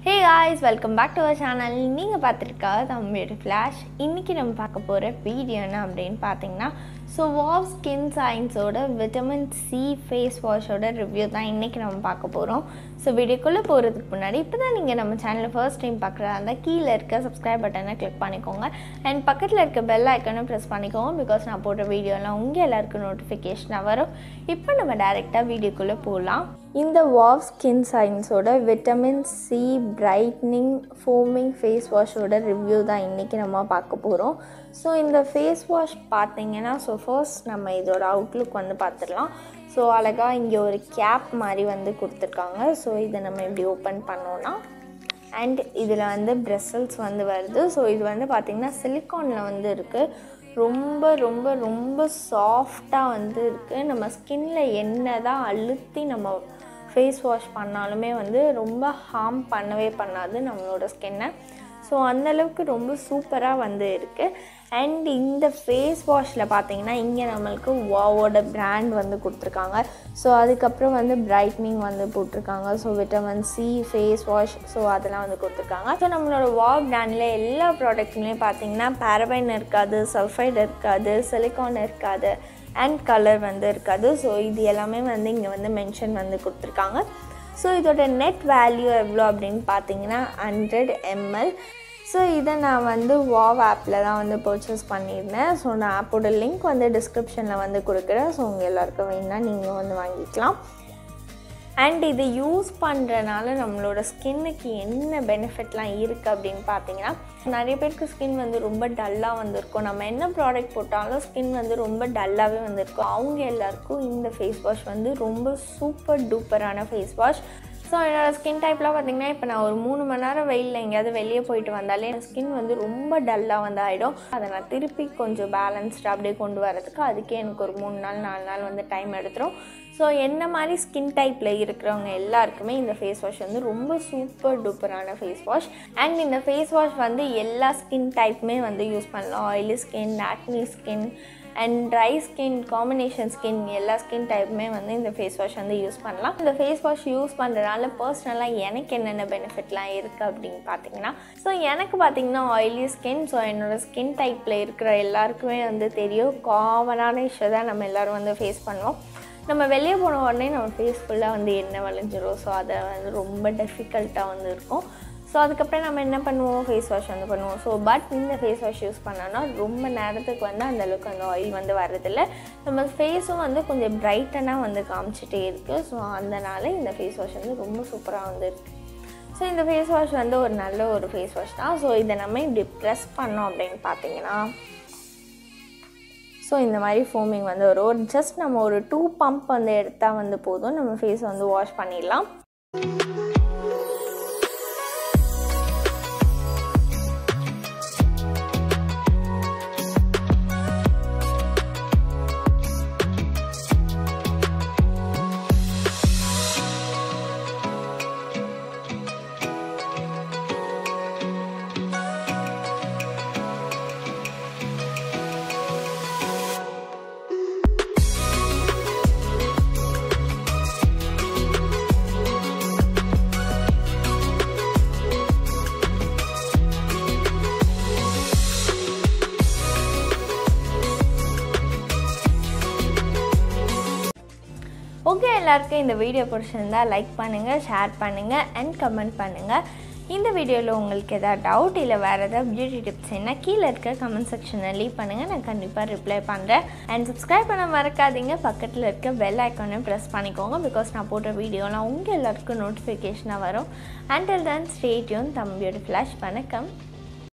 hey guys welcome back to our channel நீங்கள் பார்த்துருக்கா Tamil flash இன்றைக்கி நம்ம பார்க்க போகிற வீடியோ என்ன அப்படின்னு பார்த்தீங்கன்னா ஸோ வாவ் ஸ்கின் சயின்ஸோட விட்டமின் சி ஃபேஸ் வாஷோட ரிவ்யூ தான் இன்றைக்கி நம்ம பார்க்க போகிறோம் ஸோ வீடியோக்குள்ளே போகிறதுக்கு முன்னாடி இப்போ தான் நீங்கள் நம்ம சேனலை ஃபர்ஸ்ட் டைம் பார்க்குறதா இருந்தால் கீழே இருக்க சப்ஸ்கிரைப் பட்டனை கிளிக் பண்ணிக்கோங்க அண்ட் பக்கத்தில் இருக்க பெல் ஐக்கனை ப்ரெஸ் பண்ணிக்கோங்க பிகாஸ் நான் போடுற வீடியோலாம் உங்கள் எல்லாருக்கும் நோட்டிஃபிகேஷனாக வரும் இப்போ நம்ம டேரெக்டாக வீடியோக்குள்ளே போகலாம் இந்த வாவ் ஸ்கின் சயின்ஸோட vitamin C brightening foaming face வாஷோட ரிவ்யூ தான் இன்றைக்கி நம்ம பார்க்க போகிறோம் ஸோ இந்த ஃபேஸ் வாஷ் பார்த்தீங்கன்னா ஸோ ஃபர்ஸ்ட் நம்ம இதோட அவுட்லுக் வந்து பார்த்துடலாம் ஸோ அழகாக இங்கே ஒரு கேப் மாதிரி வந்து கொடுத்துருக்காங்க ஸோ இதை நம்ம இப்படி ஓப்பன் பண்ணோன்னா அண்ட் இதில் வந்து பிரெசல்ஸ் வந்து வருது ஸோ இது வந்து பார்த்திங்கன்னா சிலிக்கானில் வந்து இருக்குது ரொம்ப ரொம்ப ரொம்ப சாஃப்டாக வந்து இருக்குது நம்ம ஸ்கின்ல என்ன தான் அழுத்தி நம்ம ஃபேஸ் வாஷ் பண்ணாலுமே வந்து ரொம்ப ஹார்ம் பண்ணவே பண்ணாது நம்மளோட ஸ்கின்னை ஸோ அந்தளவுக்கு ரொம்ப சூப்பராக வந்து இருக்குது அண்ட் இந்த ஃபேஸ் வாஷில் பார்த்தீங்கன்னா இங்கே நம்மளுக்கு வாவோட பிராண்ட் வந்து கொடுத்துருக்காங்க ஸோ அதுக்கப்புறம் வந்து பிரைட்னிங் வந்து போட்டிருக்காங்க so vitamin C face wash so அதெல்லாம் வந்து கொடுத்துருக்காங்க ஸோ நம்மளோட வா பிராண்டில் எல்லா ப்ராடக்ட்லேயும் பார்த்தீங்கன்னா பேரபைன் இருக்காது சல்ஃபைடு இருக்காது சிலிக்கான் இருக்காது அண்ட் கலர் வந்து இருக்காது ஸோ இது எல்லாமே வந்து இங்கே வந்து மென்ஷன் வந்து கொடுத்துருக்காங்க ஸோ இதோட நெட் வேல்யூ எவ்வளோ அப்படின்னு பார்த்தீங்கன்னா ஹண்ட்ரட் எம்எல் ஸோ இதை நான் வந்து வாவ் ஆப்பில் தான் வந்து பர்ச்சேஸ் பண்ணியிருந்தேன் ஸோ நான் ஆப்போட லிங்க் வந்து டிஸ்கிரிப்ஷனில் வந்து கொடுக்குறேன் ஸோ உங்கள் எல்லாருக்கும் வேணுன்னா நீங்கள் வந்து வாங்கிக்கலாம் அண்ட் இது யூஸ் பண்ணுறனால நம்மளோட ஸ்கின்னுக்கு என்ன பெனிஃபிட்லாம் இருக்குது அப்படின்னு பார்த்தீங்கன்னா நிறைய பேருக்கு ஸ்கின் வந்து ரொம்ப டல்லாக வந்திருக்கும் நம்ம என்ன ப்ராடக்ட் போட்டாலும் ஸ்கின் வந்து ரொம்ப டல்லாகவே வந்திருக்கும் அவங்க எல்லாருக்கும் இந்த ஃபேஸ் வாஷ் வந்து ரொம்ப சூப்பர் டூப்பரான ஃபேஸ் வாஷ் ஸோ என்னோடய ஸ்கின் டைப்லாம் பார்த்திங்கன்னா இப்போ நான் ஒரு மூணு மணி நேரம் வெயிலில் எங்கேயாவது வெளியே போயிட்டு வந்தாலே என் ஸ்கின் வந்து ரொம்ப டல்லாக வந்து ஆகிடும் அதை நான் திருப்பி கொஞ்சம் பேலன்ஸ்டாக அப்படியே கொண்டு வரதுக்கு அதுக்கே எனக்கு ஒரு மூணு நாள் நாலு நாள் வந்து டைம் எடுத்துரும் ஸோ என்ன மாதிரி ஸ்கின் டைப்பில் இருக்கிறவங்க எல்லாருக்குமே இந்த ஃபேஸ் வாஷ் வந்து ரொம்ப சூப்பர் டூப்பரான ஃபேஸ் வாஷ் அண்ட் இந்த ஃபேஸ் வாஷ் வந்து எல்லா ஸ்கின் டைப்புமே வந்து யூஸ் பண்ணலாம் oily skin acne skin and dry skin combination skin எல்லா ஸ்கின் டைப்புமே வந்து இந்த ஃபேஸ் வாஷ் வந்து யூஸ் பண்ணலாம் இந்த ஃபேஸ் வாஷ் யூஸ் பண்ணுறதுனால பர்சனலாக எனக்கு என்னென்ன பெனிஃபிட்லாம் இருக்குது அப்படின்னு பார்த்தீங்கன்னா ஸோ எனக்கு பார்த்தீங்கன்னா ஆயிலி ஸ்கின் ஸோ என்னோடய ஸ்கின் டைப்பில் இருக்கிற எல்லாருக்குமே வந்து தெரியும் காமனான இஷ்யூ தான் நம்ம எல்லோரும் வந்து ஃபேஸ் பண்ணுவோம் நம்ம வெளியே போன உடனே நம்ம ஃபேஸ் ஃபுல்லாக வந்து எண்ணெய் வளைஞ்சிரும் ஸோ அதை வந்து ரொம்ப டிஃபிகல்ட்டாக வந்து இருக்கும் ஸோ அதுக்கப்புறம் நம்ம என்ன பண்ணுவோம் ஃபேஸ் வாஷ் வந்து பண்ணுவோம் ஸோ பட் இந்த ஃபேஸ் வாஷ் யூஸ் பண்ணோன்னா ரொம்ப நேரத்துக்கு வந்து அந்தளவுக்கு அந்த ஆயில் வந்து வர்றதில்ல நம்ம ஃபேஸும் வந்து கொஞ்சம் பிரைட்டனாக வந்து காமிச்சிட்டே இருக்குது ஸோ அதனால இந்த ஃபேஸ் வாஷ் வந்து ரொம்ப சூப்பராக வந்து இருக்குது ஸோ இந்த ஃபேஸ் வாஷ் வந்து ஒரு நல்ல ஒரு ஃபேஸ் வாஷ் தான் ஸோ இதை நம்ம இப்படி ப்ரெஸ் பண்ணோம் அப்படின்னு பார்த்தீங்கன்னா ஸோ இந்த மாதிரி ஃபோமிங் வந்து வரும் ஒரு ஜஸ்ட் நம்ம ஒரு டூ பம்ப் வந்து எடுத்தால் வந்து போதும் நம்ம ஃபேஸ் வந்து வாஷ் பண்ணிடலாம் ஓகே எல்லாருக்கும் இந்த வீடியோ பிடிச்சிருந்தா லைக் பண்ணுங்கள் ஷேர் பண்ணுங்கள் அண்ட் கமெண்ட் பண்ணுங்கள் இந்த வீடியோவில் உங்களுக்கு எதாவது டவுட் இல்லை வேறு ஏதாவது பியூட்டி டிப்ஸ் என்ன கீழே இருக்க கமெண்ட் செக்ஷனில் லீவ் பண்ணுங்கள் நான் கண்டிப்பாக ரிப்ளை பண்ணுறேன் அண்ட் சப்ஸ்கிரைப் பண்ண மறக்காதீங்க பக்கத்தில் இருக்க பெல் ஐக்கானையும் ப்ரெஸ் பண்ணிக்கோங்க பிகாஸ் நான் போடுற வீடியோலாம் உங்கள் எல்லாருக்கும் நோட்டிஃபிகேஷனாக வரும் அண்டில் தென் ஸ்டேட்யூன் தம் பியூட்டி ஃப்ளாஷ் வணக்கம்